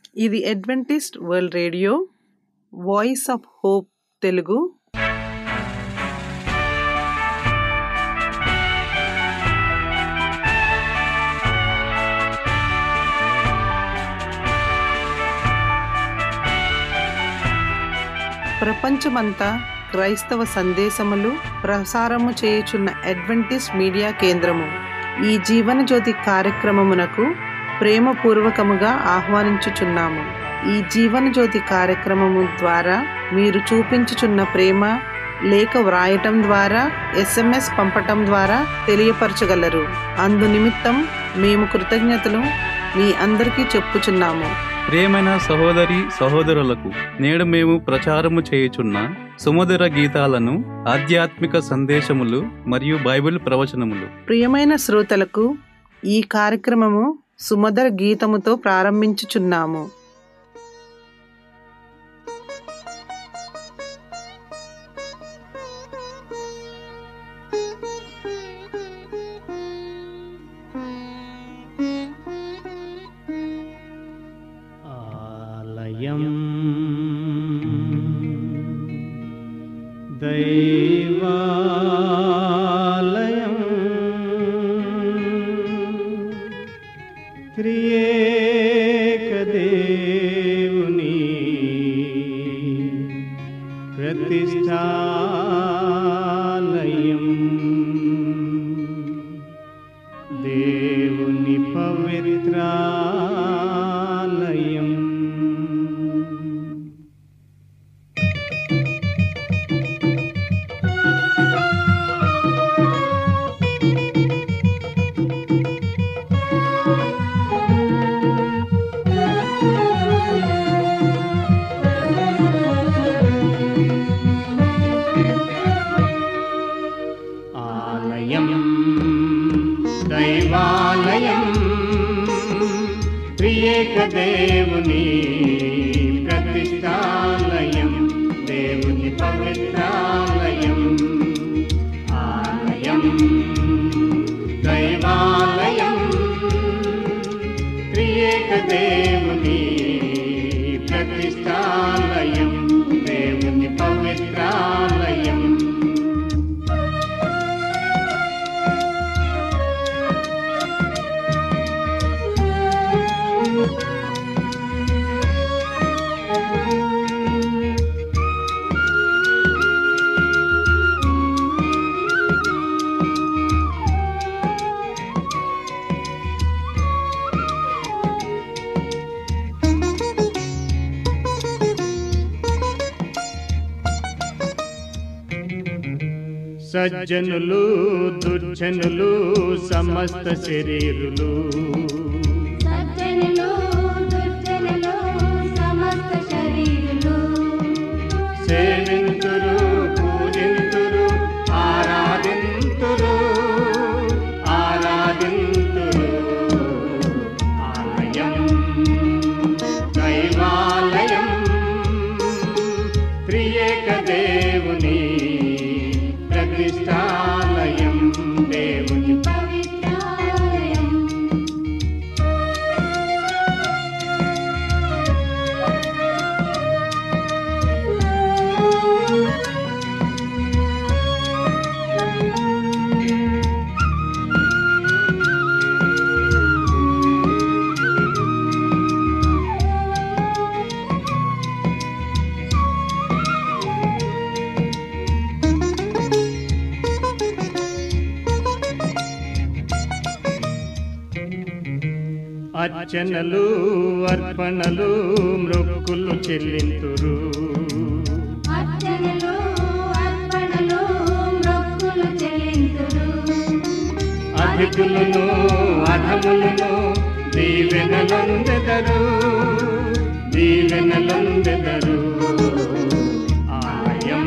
ఇది Adventist world radio voice of hope Telugu ప్రపంచమంతా క్రైస్తవ సందేశములు ప్రసారము చేయుచున్న అడ్వెంటిస్ట్ మీడియా కేంద్రము ఈ జీవన జ్యోతి కార్యక్రమమునకు ప్రేమపూర్వకముగా ఆహ్వానించుచున్నాము ఈ జీవన జ్యోతి కార్యక్రమము ద్వారా మీరు చూపించుచున్న ప్రేమ లేఖ వ్రాయటం ద్వారా ఎస్ఎంఎస్ పంపటం ద్వారా తెలియపరచగలరు అందు నిమిత్తం మేము కృతజ్ఞతలు మీ అందరికీ చెప్పుచున్నాము ప్రియమైన సహోదరి సహోదరులకు నేడు మేము ప్రచారము చేయుచున్న సుమధుర గీతాలను ఆధ్యాత్మిక సందేశములు మరియు బైబిల్ ప్రవచనములు ప్రియమైన శ్రోతలకు ఈ కార్యక్రమము సుమధుర గీతముతో ప్రారంభించుచున్నాము ఆలయం దైవాలయం త్రియేక దేవుని ప్రతిష్టాలయం దేవుని పవిత్రాలయం ఆలయం దైవాలయం ప్రియేక దేవుని ప్రతిష్టాలయం దేవుని పవిత్రాలయం ఆలయం దైవాలయం ప్రియేక దేవుని ప్రతిష్టాలయం దేవుని పవిత్రాలయం సజ్జనులు దుర్జనులు సమస్త శరీరులు సజ్జనులు దుర్జనులు సమస్త శరీరులు సేవింతురు పూజింతురు ఆరాధింతురు ఆరాధింతురు ఆలయం దైవాలయం త్రియేక దేవుని ప్రతిష్టాలయం దేవుని పవిత్రాలయం అర్చనలు అర్పణలు మృక్కులు చెల్లింతురు అర్చనలు అర్పణలు మొక్కులు చెల్లింతురు అధికులను అధములను దీవెనలొందెదరు దీవెనలొందెదరు ఆలయం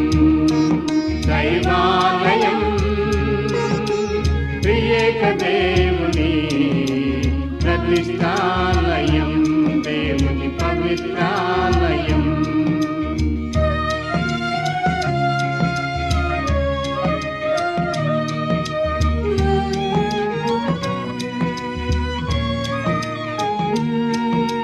దైవాలయం ప్రియేక దేవుని ప్రతిష్టాలయం దేవుని పవిత్రాలయం ఆ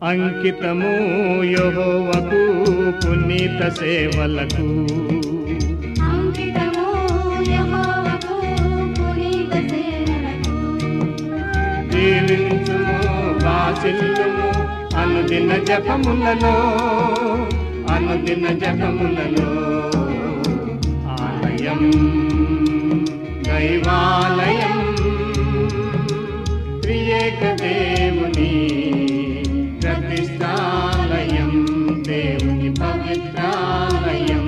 అంకితము యెహోవాకు పునీత సేవలకు అంకితము యెహోవాకు పునీత సేవలకు జీవించుము వాసిల్లుము అనుదిన జపములలో అనుదిన జపములలో ఆలయం దైవాలయం త్రియేక దేవుని ప్రతిష్టాలయం దేవుని పవిత్రాలయం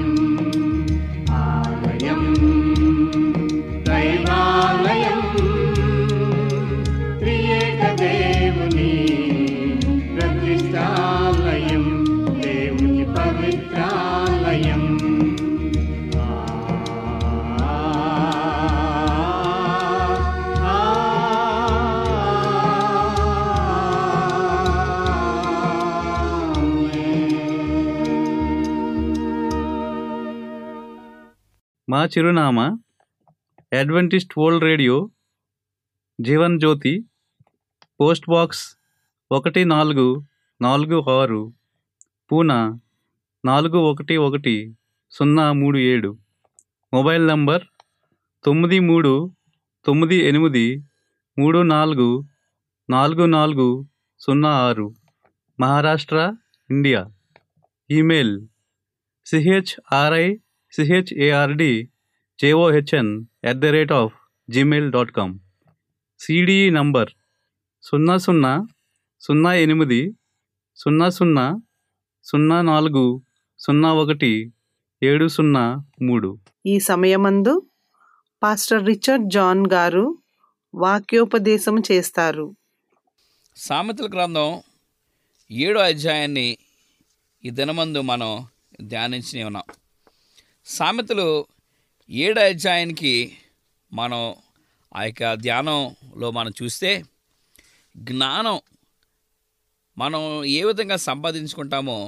ఆలయం దైవాలయం త్రియేక దేవుని ప్రతిష్టాలయం దేవుని పవిత్రాలయం మా చిరునామా Adventist world radio Jeevan Jyothi post box ఒకటి నాలుగు నాలుగు ఆరు పూనా నాలుగు ఒకటి ఒకటి సున్నా మూడు ఏడు మొబైల్ నంబర్ తొమ్మిది మూడు తొమ్మిది ఎనిమిది మూడు నాలుగు నాలుగు నాలుగు సున్నా ఆరు Maharashtra India email C H R I C H A R D J O H N at the rate of Gmail dot com C D E number సున్నా సున్నా సున్నా ఎనిమిది సున్నా సున్నా సున్నా నాలుగు సున్నా ఒకటి ఏడు సున్నా మూడు ఈ సమయమందు పాస్టర్ రిచర్డ్ జాన్ గారు వాక్యోపదేశం చేస్తారు సామెతల గ్రంథం ఏడో అధ్యాయాన్ని ఈ దినమందు మనం ధ్యానించి ఉన్నాం సామెతలు ఏడో అధ్యాయానికి మనం ఆ యొక్క ధ్యానంలో మనం చూస్తే జ్ఞానం మనం ఏ విధంగా సంపాదించుకుంటామో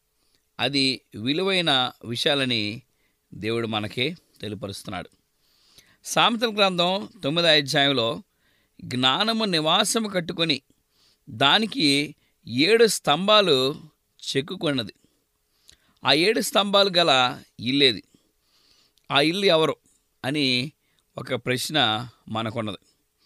అది విలువైన విషయాలని దేవుడు మనకి తెలియపరుస్తున్నాడు సామెతల గ్రంథం తొమ్మిదో అధ్యాయంలో జ్ఞానము నివాసము కట్టుకొని దానికి ఏడు స్తంభాలు చెక్కుకున్నది ఆ ఏడు స్తంభాలు గల ఇల్లేది ఆ ఇల్లు ఎవరు అని ఒక ప్రశ్న మనకున్నది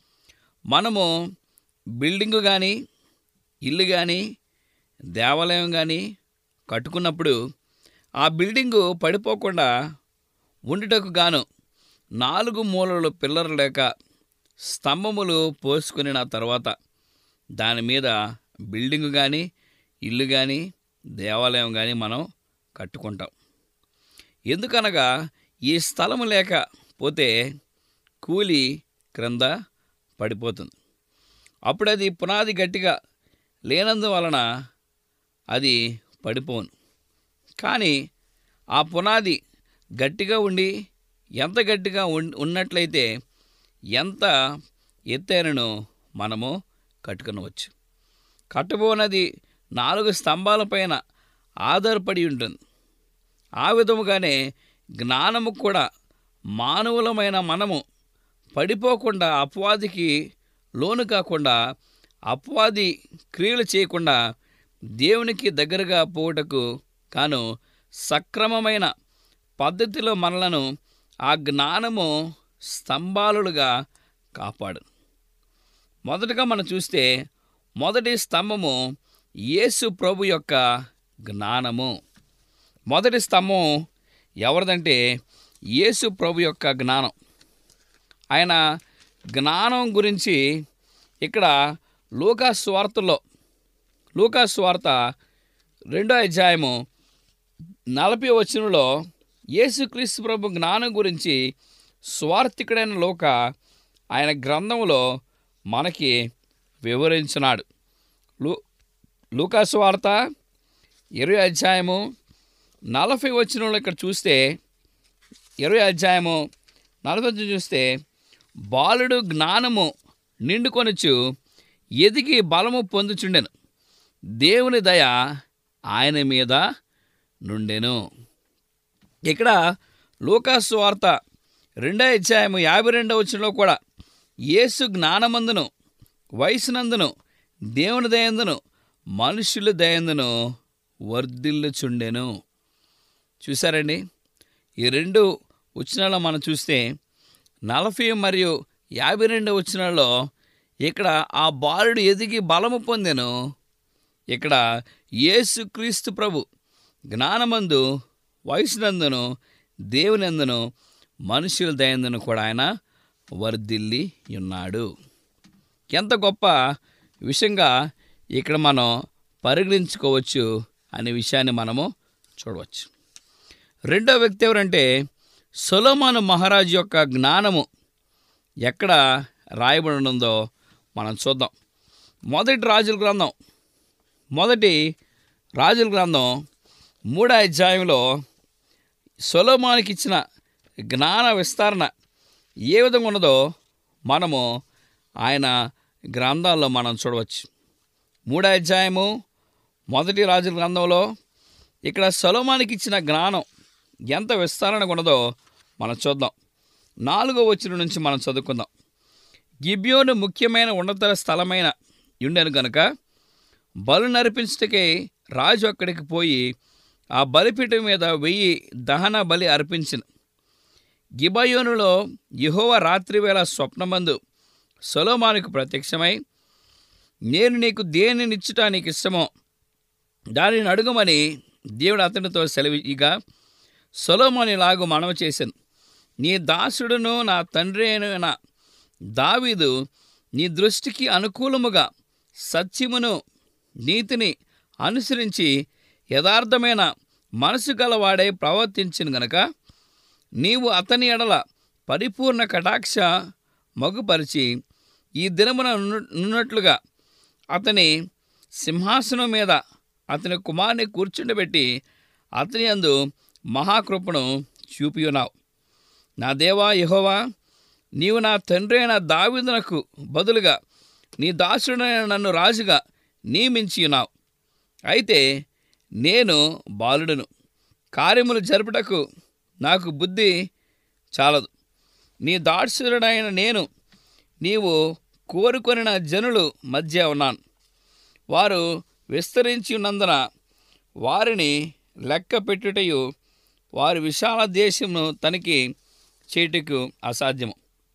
మనము బిల్డింగు కానీ ఇల్లు కానీ దేవాలయం కానీ కట్టుకున్నప్పుడు ఆ బిల్డింగు పడిపోకుండా ఉండుటకు గాను నాలుగు మూలలు పిల్లర్ లేక స్తంభములు పోసుకుని తర్వాత దాని మీద బిల్డింగ్ కానీ ఇల్లు కానీ దేవాలయం కానీ మనం కట్టుకుంటాం ఎందుకనగా ఈ స్థలము లేకపోతే కూలి క్రింద పడిపోతుంది అప్పుడు అది పునాది గట్టిగా లేనందువలన అది పడిపోను కానీ ఆ పునాది గట్టిగా ఉండి ఎంత గట్టిగా ఉన్- ఉన్నట్లయితే ఎంత ఎత్తైనను మనము కట్టుకునవచ్చు కట్టబోనది నాలుగు స్తంభాలపైన ఆధారపడి ఉంటుంది ఆ విధముగానే జ్ఞానము కూడా మానవులమైన మనము పడిపోకుండా అపవాదికి లోను కాకుండా అపవాది క్రియలు చేయకుండా దేవునికి దగ్గరగా పోవుటకు కాను సక్రమమైన పద్ధతిలో మనలను ఆ జ్ఞానము స్తంభాలుగా కాపాడు మొదటగా మనం చూస్తే మొదటి స్తంభము యేసు ప్రభు యొక్క జ్ఞానము మొదటి స్తంభం ఎవరిదంటే యేసు ప్రభు యొక్క జ్ఞానం ఆయన జ్ఞానం గురించి ఇక్కడ లూకా స్వార్తలో లూకా స్వార్త రెండో అధ్యాయము నలభై వచనంలో యేసుక్రీస్తు ప్రభు జ్ఞానం గురించి స్వార్థికుడైన లోక ఆయన గ్రంథంలో మనకి వివరించినాడు లూ లూకా స్వార్త ఇరవై అధ్యాయము నలభై వచనంలో ఇక్కడ చూస్తే ఇరవై అధ్యాయము నలభై వచనం చూస్తే బాలుడు జ్ఞానము నిండుకొనొచ్చు ఎదిగి బలము పొందుచుండెను దేవుని దయ ఆయన మీద నుండెను ఇక్కడ లూకాసు వార్త రెండో అధ్యాయము యాభై రెండవ వచనంలో కూడా యేసు జ్ఞానమందును వయసునందును దేవుని దయందును మనుషుల దయందును వర్ధిల్లుచుండెను చూసారండి ఈ రెండు వచనాల్లో మనం చూస్తే నలభై మరియు యాభై రెండు వచనాల్లో ఇక్కడ ఆ బాలుడు ఎదిగి బలము పొందెను ఇక్కడ యేసుక్రీస్తు ప్రభు జ్ఞానమందు వయసునందును దేవునందును మనుషుల దయందును కూడా ఆయన వర్ధిల్లి ఉన్నాడు ఎంత గొప్ప విషయంగా ఇక్కడ మనం పరిగణించుకోవచ్చు అనే విషయాన్ని మనము చూడవచ్చు రెండో వ్యక్తి ఎవరంటే సొలోమాను మహారాజు యొక్క జ్ఞానము ఎక్కడ రాయబడి ఉందో మనం చూద్దాం మొదటి రాజుల గ్రంథం మొదటి రాజుల గ్రంథం మూడో అధ్యాయంలో సొలోమానికి ఇచ్చిన జ్ఞాన విస్తరణ ఏ విధంగా ఉన్నదో మనము ఆయన గ్రంథాల్లో మనం చూడవచ్చు మూడో అధ్యాయము మొదటి రాజుల గ్రంథంలో ఇక్కడ సొలోమానికి ఇచ్చిన జ్ఞానం ఎంత విస్తరణగా ఉన్నదో మనం చూద్దాం నాలుగో వచ్చిన నుంచి మనం చదువుకుందాం గిబ్యోను ముఖ్యమైన ఉన్నత స్థలమైన ఉండెను గనుక బలు నర్పించటకై రాజు అక్కడికి పోయి ఆ బలిపీఠం మీద వెయ్యి దహన బలి అర్పించిన గిబయోనులో యెహోవ రాత్రివేళ స్వప్నమందు సొలోమానుకు ప్రత్యక్షమై నేను నీకు దేనినిచ్చుట నీకు ఇష్టమో దానిని అడుగుమని దేవుడు అతనితో సెలవిగా సొలోమోని లాగు మనవి చేశాను నీ దాసుడును నా తండ్రి అయిన దావీదు నీ దృష్టికి అనుకూలముగా సత్యమును నీతిని అనుసరించి యథార్థమైన మనసు గలవాడై ప్రవర్తించిన గనక నీవు అతని ఎడల పరిపూర్ణ కటాక్ష మగుపరిచి ఈ దినమున నున్న- నున్నట్లుగా అతని సింహాసనం మీద అతని కుమారుని కూర్చుండబెట్టి అతని అందు మహాకృపను చూపి ఉన్నావు నా దేవా యెహోవా నీవు నా తండ్రి అయిన దావీదునకు బదులుగా నీ దాసుడైన నన్ను రాజుగా నియమించి ఉన్నావు అయితే నేను బాలుడును కార్యములు జరుపుటకు నాకు బుద్ధి చాలదు నీ దాసుడైన నేను నీవు కోరుకొనిన జనులు మధ్య ఉన్నాను వారు విస్తరించి ఉన్నందున వారిని లెక్క పెట్టుటయు వారి విశాల దేశమును తనిఖీ చేయుటకు అసాధ్యము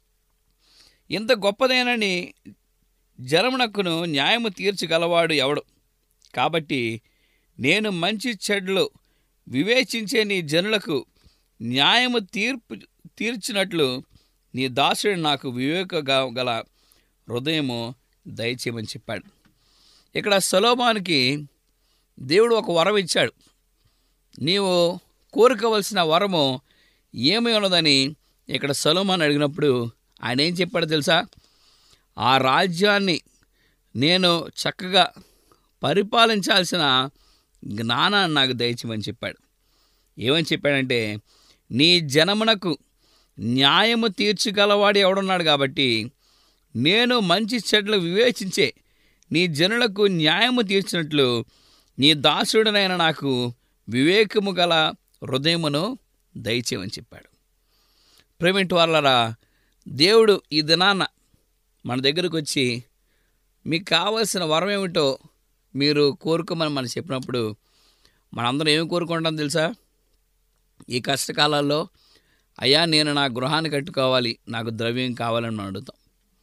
ఇంత గొప్పదేనని జనమునకును న్యాయము తీర్చగలవాడు ఎవడు కాబట్టి నేను మంచి చెడ్లు వివేచించే నీ జనులకు న్యాయము తీర్పు తీర్చినట్లు నీ దాసుడు నాకు వివేక గల హృదయము దయచేయమని చెప్పాడు ఇక్కడ సొలోమానికి దేవుడు ఒక వరం ఇచ్చాడు నీవు కోరుకోవలసిన వరము ఏమి ఉన్నదని ఇక్కడ సొలోమాన్ అడిగినప్పుడు ఆయన ఏం చెప్పాడు తెలుసా ఆ రాజ్యాన్ని నేను చక్కగా పరిపాలించాల్సిన జ్ఞానాన్ని నాకు దయచేయమని చెప్పాడు ఏమని చెప్పాడంటే నీ జనమునకు న్యాయము తీర్చగలవాడు ఎవడున్నాడు కాబట్టి నేను మంచి చెడ్లు వివేచించే నీ జనులకు న్యాయము తీర్చినట్లు నీ దాసుడనైన నాకు వివేకము గల హృదయమును దయచేయమని చెప్పాడు ప్రేమింటి వాళ్ళరా దేవుడు ఈ దినాన మన దగ్గరకు వచ్చి మీకు కావలసిన వరం ఏమిటో మీరు కోరుకోమని మనం చెప్పినప్పుడు మనందరం ఏమి కోరుకుంటాం తెలుసా ఈ కష్టకాలాల్లో అయ్యా నేను నా గృహాన్ని కట్టుకోవాలి నాకు ద్రవ్యం కావాలని మనం అడుగుతాం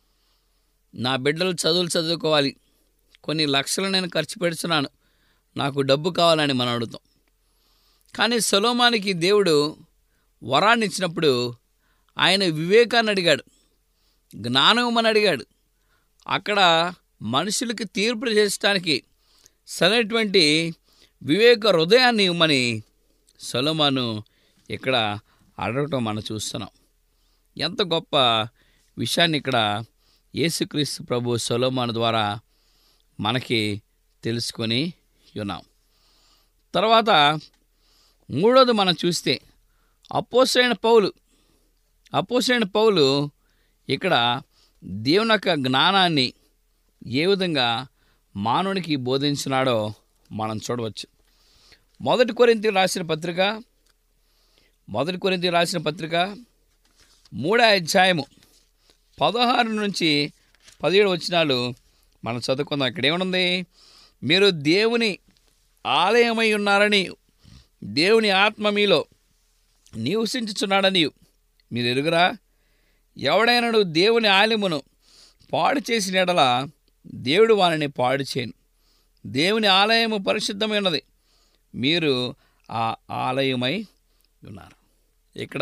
నా బిడ్డలు చదువులు చదువుకోవాలి కొన్ని లక్షలు నేను ఖర్చు పెడుతున్నాను నాకు డబ్బు కావాలని మనం అడుగుతాం కానీ సొలోమానికి దేవుడు వరాన్ని ఇచ్చినప్పుడు ఆయన వివేకాన్ని అడిగాడు జ్ఞానం అని అడిగాడు అక్కడ మనుషులకి తీర్పు చేసడానికి సరైనటువంటి వివేక హృదయాన్ని ఇవ్వమని సొలమాను ఇక్కడ అడగటం మనం చూస్తున్నాం ఎంత గొప్ప విషయాన్ని ఇక్కడ యేసుక్రీస్తు ప్రభు సొలోమాను ద్వారా మనకి తెలుసుకొని ఉన్నాం తర్వాత మూడోది మనం చూస్తే అపోసైన పౌలు అపోసైన పౌలు ఇక్కడ దేవుని యొక్క జ్ఞానాన్ని ఏ విధంగా మానవునికి బోధించినాడో మనం చూడవచ్చు మొదటి కొరింతి రాసిన పత్రిక మొదటి కొరింతి రాసిన పత్రిక మూడో అధ్యాయము పదహారు నుంచి పదిహేడు వచనాలు మనం చదువుకుందాం ఇక్కడ ఏమనుంది మీరు దేవుని ఆలయమై ఉన్నారని దేవుని ఆత్మ మీలో నివసించుచున్నాడని మీరు ఎరుగురా ఎవడైనాడు దేవుని ఆలయమును పాడు చేసిన ఎడల దేవుడు వారిని పాడు చేయను దేవుని ఆలయము పరిశుద్ధమైనది మీరు ఆ ఆలయమై ఉన్నారు ఇక్కడ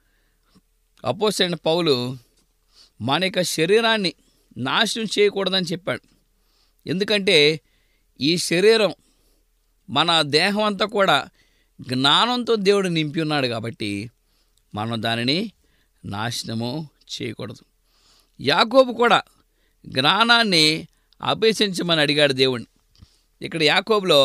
అపోసైన పౌలు మన యొక్క శరీరాన్ని నాశనం చేయకూడదని చెప్పాడు ఎందుకంటే ఈ శరీరం మన దేహం అంతా కూడా జ్ఞానంతో దేవుడు నింపి ఉన్నాడు కాబట్టి మనం దానిని నాశనము చేయకూడదు యాకోబు కూడా జ్ఞానాన్ని అభ్యసించమని అడిగాడు దేవుణ్ణి ఇక్కడ యాకోబులో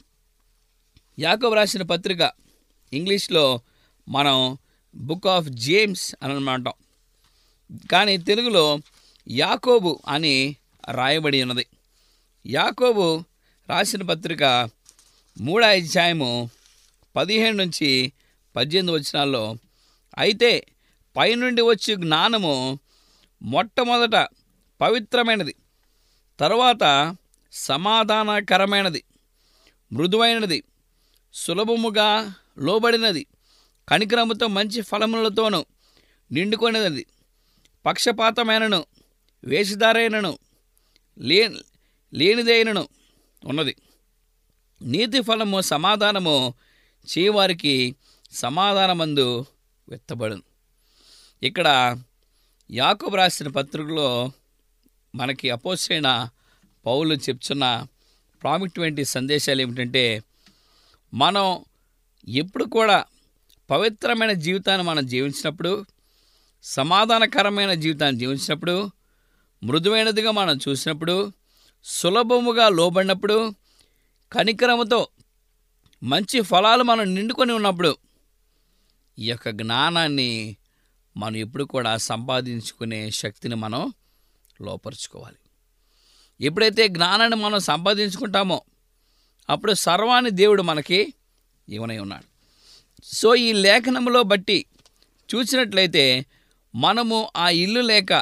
యాకోబు రాసిన పత్రిక ఇంగ్లీష్లో మనం బుక్ ఆఫ్ జేమ్స్ అని అనమాట కానీ తెలుగులో యాకోబు అని రాయబడి ఉన్నది యాకోబు రాసిన పత్రిక మూడో అధ్యాయము పదిహేను నుంచి పద్దెనిమిది వచనాల్లో అయితే పైనుండి వచ్చే జ్ఞానము మొట్టమొదట పవిత్రమైనది తరువాత సమాధానకరమైనది మృదువైనది సులభముగా లోబడినది కనికరముతో మంచి ఫలములతోనూ నిండుకొనినది పక్షపాతమైనను వేషధారైనను లే లేనిదైనను ఉన్నది నీతి ఫలము సమాధానము చేయవారికి సమాధానమందు వెత్తబడును ఇక్కడ యాకోబు రాసిన పత్రికలో మనకి అపోసైన పౌలు చెప్తున్న ప్రాముఖ్యమైన సందేశాలు ఏమిటంటే మనం ఎప్పుడు కూడా పవిత్రమైన జీవితాన్ని మనం జీవించినప్పుడు సమాధానకరమైన జీవితాన్ని జీవించినప్పుడు మృదువైనదిగా మనం చూసినప్పుడు సులభముగా లోబడినప్పుడు కనికరముతో మంచి ఫలాలు మనం నిండుకొని ఉన్నప్పుడు ఈ యొక్క జ్ఞానాన్ని మనం ఎప్పుడు కూడా సంపాదించుకునే శక్తిని మనం లోపరుచుకోవాలి ఎప్పుడైతే జ్ఞానాన్ని మనం సంపాదించుకుంటామో అప్పుడు సర్వాన్ని దేవుడు మనకి ఇవనై ఉన్నాడు సో ఈ లేఖనములో బట్టి చూసినట్లయితే మనము ఆ ఇల్లు లేక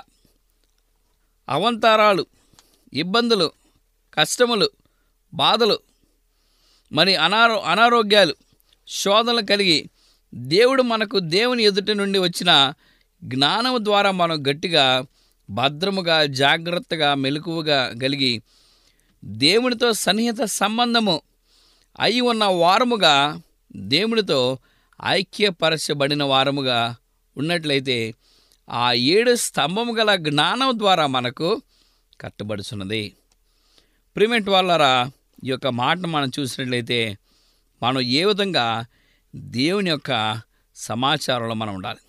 అవంతరాలు ఇబ్బందులు కష్టములు బాధలు మరి అనారో అనారోగ్యాలు శోధనలు కలిగి దేవుడు మనకు దేవుని ఎదుటి నుండి వచ్చిన జ్ఞానము ద్వారా మనం గట్టిగా భద్రముగా జాగ్రత్తగా మెలకువగా కలిగి దేవునితో సన్నిహిత సంబంధము అయి ఉన్న వారముగా దేవునితో ఐక్యపరచబడిన వారముగా ఉన్నట్లయితే ఆ ఏడు స్తంభము గల జ్ఞానం ద్వారా మనకు కట్టబడుచున్నది ప్రిమెంట్ వాళ్ళరా ఈ యొక్క మాటను మనం చూసినట్లయితే మనం ఏ విధంగా దేవుని యొక్క సమాచారంలో మనం ఉండాలి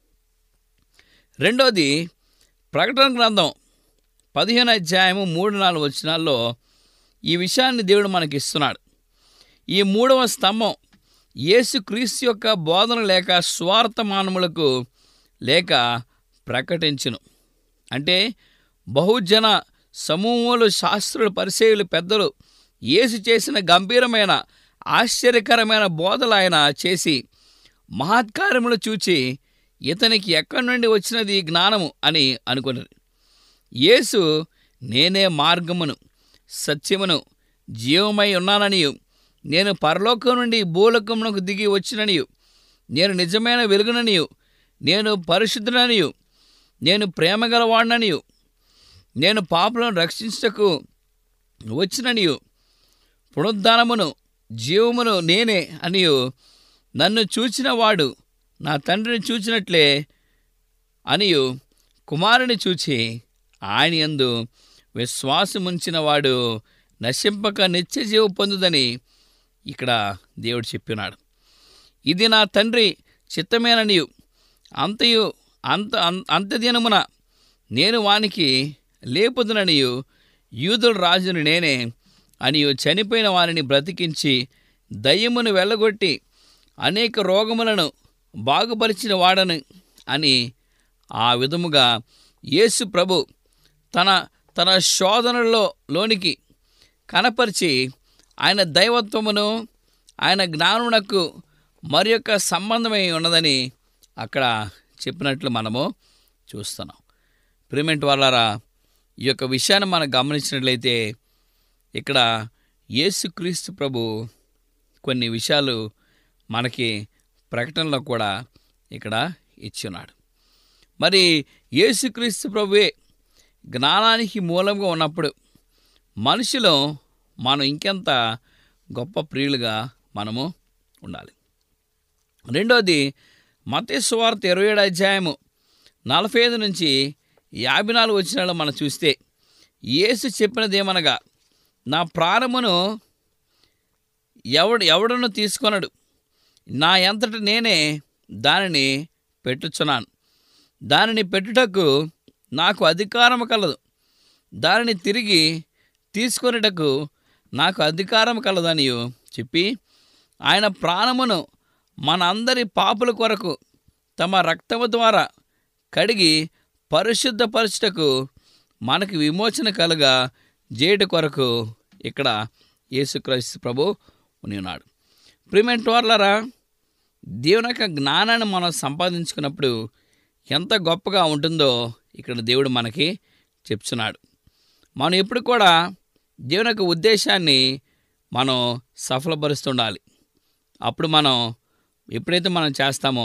రెండోది ప్రకటన గ్రంథం పదిహేను అధ్యాయము మూడు నాలుగు వచనాల్లో ఈ విషయాన్ని దేవుడు మనకి ఇస్తున్నాడు ఈ మూడవ స్తంభం యేసుక్రీస్తు యొక్క బోధన లేక స్వార్థ మానవులకు లేక ప్రకటించును అంటే బహుజన సమూహములు శాస్త్రులు పరిచయులు పెద్దలు యేసు చేసిన గంభీరమైన ఆశ్చర్యకరమైన బోధలు ఆయన చేసి మహత్కార్యములు చూచి ఇతనికి ఎక్కడి నుండి వచ్చినది ఈ జ్ఞానము అని అనుకున్నారు యేసు నేనే మార్గమును సత్యమును జీవమై ఉన్నాననియు నేను పరలోకం నుండి భూలోకమునకు దిగి వచ్చిననియు నేను నిజమైన వెలుగుననియు నేను పరిశుద్ధుననియు నేను ప్రేమగలవాడిననియు నేను పాపలను రక్షించటకు వచ్చిననియు పునరుద్ధానమును జీవమును నేనే అనియు నన్ను చూచిన వాడు నా తండ్రిని చూచినట్లే అనియు కుమారుని చూచి ఆయన యందు విశ్వాసముంచిన వాడు నశింపక నిత్య జీవ పొందుదని ఇక్కడ దేవుడు చెప్పినాడు ఇది నా తండ్రి చిత్తమేననియు అంతయు అంత అం- అంత్యదినమున నేను వానికి లేపుదుననియు యూదుల రాజును నేనే అనియు చనిపోయిన వారిని బ్రతికించి దయ్యమును వెళ్ళగొట్టి అనేక రోగములను బాగుపరిచిన వాడను అని ఆ విధముగా యేసు ప్రభు తన తన శోధనలో లోనికి కనపరిచి ఆయన దైవత్వమును ఆయన జ్ఞానమునకు మరి యొక్క సంబంధమై ఉన్నదని అక్కడ చెప్పినట్లు మనము చూస్తున్నాం ప్రిమెంట్ వాళ్ళారా ఈ యొక్క విషయాన్ని మనం గమనించినట్లయితే ఇక్కడ యేసుక్రీస్తు ప్రభు కొన్ని విషయాలు మనకి ప్రకటనలో కూడా ఇక్కడ ఇచ్చున్నాడు మరి యేసుక్రీస్తు ప్రభువే జ్ఞానానికి మూలంగా ఉన్నప్పుడు మనిషిలో మనం ఇంకెంత గొప్ప ప్రియులుగా మనము ఉండాలి రెండోది మతేశ్వార్త ఇరవై ఏడు అధ్యాయము నలభై ఐదు నుంచి యాభై నాలుగు వచ్చినాళ్ళు మనం చూస్తే యేసు చెప్పినదేమనగా నా ప్రాణమును ఎవడు ఎవడను తీసుకొనడు నా ఎంతట నేనే దానిని పెట్టుచున్నాను దానిని పెట్టుటకు నాకు అధికారం కలదు దానిని తిరిగి తీసుకొనుటకు నాకు అధికారం కలదనియు చెప్పి ఆయన ప్రాణమును మన అందరి పాపుల కొరకు తమ రక్తము ద్వారా కడిగి పరిశుద్ధపరచుటకు మనకి విమోచన కలుగా జేటు కొరకు ఇక్కడ యేసుక్రీస్తు ప్రభు ఉని ఉన్నాడు ప్రిమెంట్ వార్లరా దేవుని యొక్క జ్ఞానాన్ని మనం సంపాదించుకున్నప్పుడు ఎంత గొప్పగా ఉంటుందో ఇక్కడ దేవుడు మనకి చెప్తున్నాడు మనం ఎప్పుడు కూడా దేవుని యొక్క ఉద్దేశాన్ని మనం సఫలపరుస్తుండాలి అప్పుడు మనం ఎప్పుడైతే మనం చేస్తామో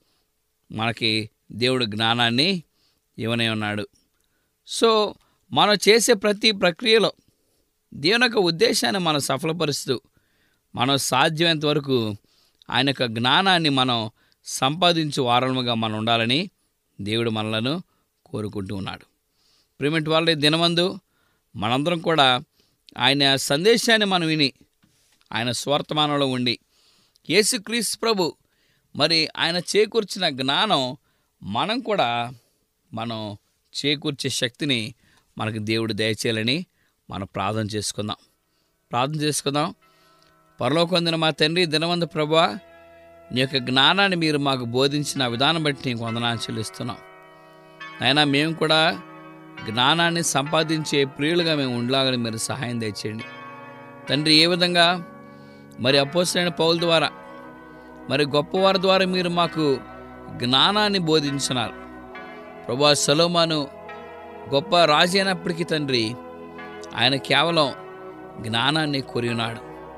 మనకి దేవుడు జ్ఞానాన్ని ఇవ్వనే ఉన్నాడు సో మనం చేసే ప్రతి ప్రక్రియలో దేవుని యొక్క ఉద్దేశాన్ని మనం సఫలపరుస్తూ మనం సాధ్యమైనంత వరకు ఆయన యొక్క జ్ఞానాన్ని మనం సంపాదించు వారముగా మనం ఉండాలని దేవుడు మనలను కోరుకుంటూ ఉన్నాడు ప్రేమిటి వాళ్ళ దినమందు మనందరం కూడా ఆయన సందేశాన్ని మనం విని ఆయన స్వార్థమానంలో ఉండి యేసుక్రీస్తు ప్రభు మరి ఆయన చేకూర్చిన జ్ఞానం మనం కూడా మనం చేకూర్చే శక్తిని మనకు దేవుడు దయచేయాలని మనం ప్రార్థన చేసుకుందాం ప్రార్థన చేసుకుందాం పరలోకొందిన మా తండ్రి దినవంత ప్రభా నీ యొక్క జ్ఞానాన్ని మీరు మాకు బోధించిన విధానం బట్టి నీకు వందనాలు చెల్లిస్తున్నాం అయినా మేము కూడా జ్ఞానాన్ని సంపాదించే ప్రియులుగా మేము ఉండలాగని మీరు సహాయం దయచేయండి తండ్రి ఏ విధంగా మరి అపోసరైన పౌల ద్వారా మరి గొప్పవారి ద్వారా మీరు మాకు జ్ఞానాన్ని బోధించినారు ప్రభా సలోమాను గొప్ప రాజు అయినప్పటికీ తండ్రి ఆయన కేవలం జ్ఞానాన్ని కోరి ఉన్నాడు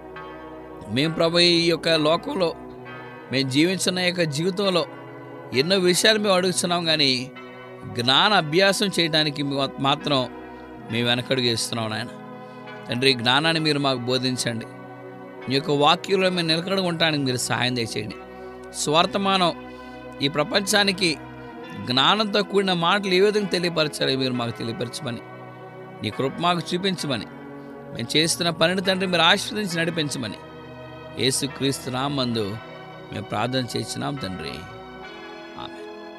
మేము ప్రభు ఈ యొక్క లోకంలో మేము జీవించిన యొక్క జీవితంలో ఎన్నో విషయాలు మేము అడుగుతున్నాం కానీ జ్ఞాన అభ్యాసం చేయడానికి మా- మాత్రం మేము వెనకడుగు వేస్తున్నాం నాయన తండ్రి ఈ జ్ఞానాన్ని మీరు మాకు బోధించండి మీ యొక్క వాక్యంలో మేము నిలకడ ఉండటానికి మీరు సహాయం దయచేయండి స్వార్థమానం ఈ ప్రపంచానికి జ్ఞానంతో కూడిన మాటలు ఏ విధంగా తెలియపరచాలి మీరు మాకు తెలియపరచమని నీ కృప మాకు చూపించమని మేము చేస్తున్న పనిని తండ్రి మీరు ఆశీర్వదించి నడిపించమని యేసుక్రీస్తు నామందు మేము ప్రార్థన చేసినాం తండ్రి ఆమె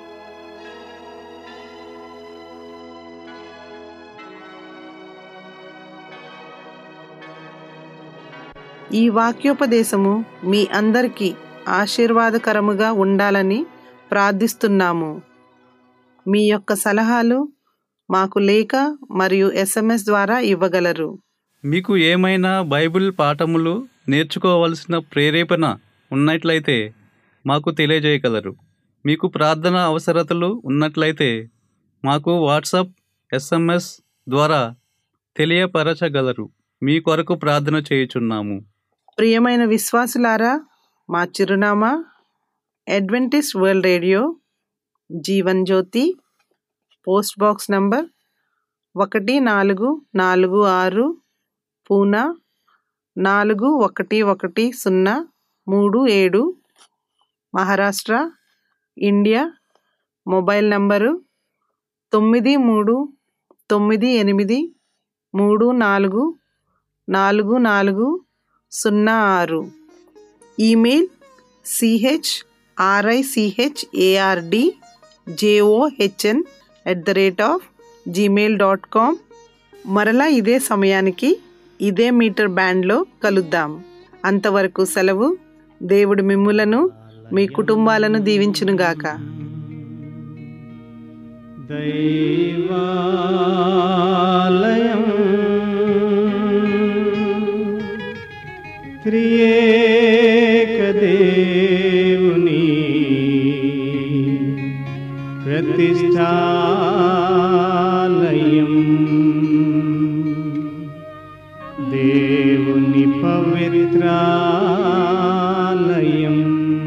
ఈ వాక్యోపదేశము మీ అందరికీ ఆశీర్వాదకరముగా ఉండాలని ప్రార్థిస్తున్నాము మీ యొక్క సలహాలు మాకు లేఖ మరియు ఎస్ఎంఎస్ ద్వారా ఇవ్వగలరు మీకు ఏమైనా బైబిల్ పాఠములు నేర్చుకోవలసిన ప్రేరేపణ ఉన్నట్లయితే మాకు తెలియజేయగలరు మీకు ప్రార్థన అవసరతలు ఉన్నట్లయితే మాకు వాట్సాప్ ఎస్ఎంఎస్ ద్వారా తెలియపరచగలరు మీ కొరకు ప్రార్థన చేయుచున్నాము ప్రియమైన విశ్వాసులారా మా చిరునామా Adventist world radio Jeevan Jyothi post box number ఒకటి నాలుగు నాలుగు ఆరు పూనా నాలుగు ఒకటి ఒకటి సున్నా మూడు ఏడు మహారాష్ట్ర ఇండియా మొబైల్ నంబరు తొమ్మిది మూడు తొమ్మిది ఎనిమిది మూడు నాలుగు నాలుగు నాలుగు సున్నా ఆరు email C H R I C H A R D J O H N at the rate of Gmail dot com మరలా ఇదే సమయానికి ఇదే మీటర్ బ్యాండ్లో కలుద్దాం అంతవరకు సెలవు దేవుడు మిమ్ములను మీ కుటుంబాలను దీవించునుగాక దైవాలయం త్రియేక దేవుని ప్రతిష్టాలయం దేవుని పవిత్రాలయం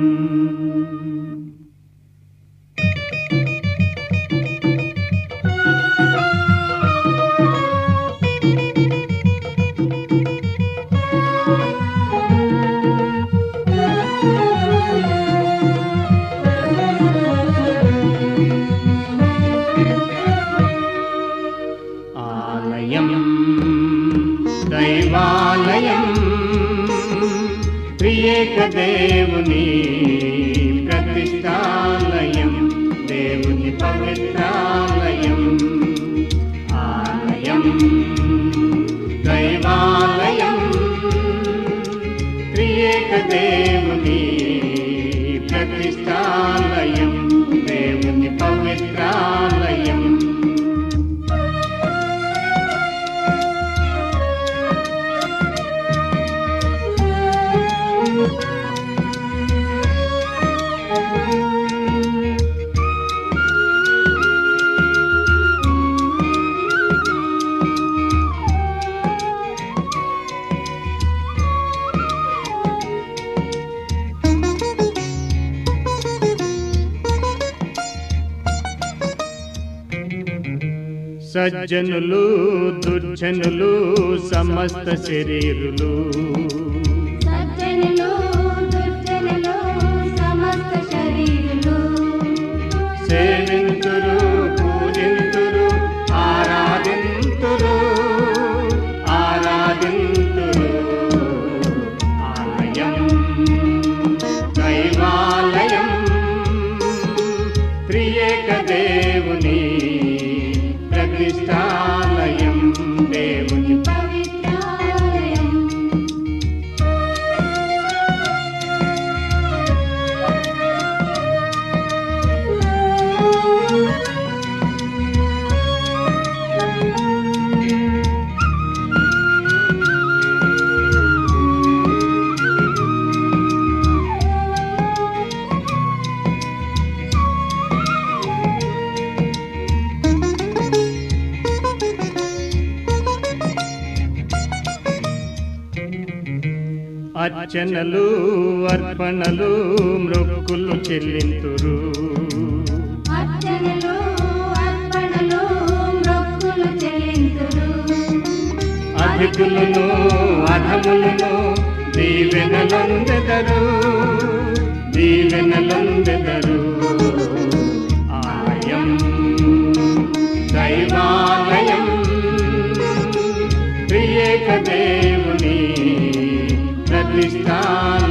ఆలయం దైవాలయం ప్రియేక దేవుని ప్రతిష్టాలయం దేవుని పవిత్రాలయం ఆలయం దైవాలయం ప్రియేక దేవుని ప్రతిష్టాలయం దేవుని పవిత్రాలయం సజ్జనులు దుర్జనులు సమస్త శరీరులు సజ్జనులు దుర్జనులు సమస్త శరీరులు సేవింతురు పూజింతురు ఆరాధింతురు ఆరాధింతురు ఆలయం దైవాలయం త్రియేక దేవుని ప్రతిష్టాలయం దేవుని పవిత్రాలయం అర్చనలు అర్పణలు మృక్కులు చెల్లింతురు అర్చనలు అర్పణలు మొక్కులు చెల్లింతురు అధికులను అధములను దీవెనలొందెదరు దీవెనలొందెదరు ఆలయం దైవాలయం ప్రియేక దేవుని ప్రతిష్టాలయం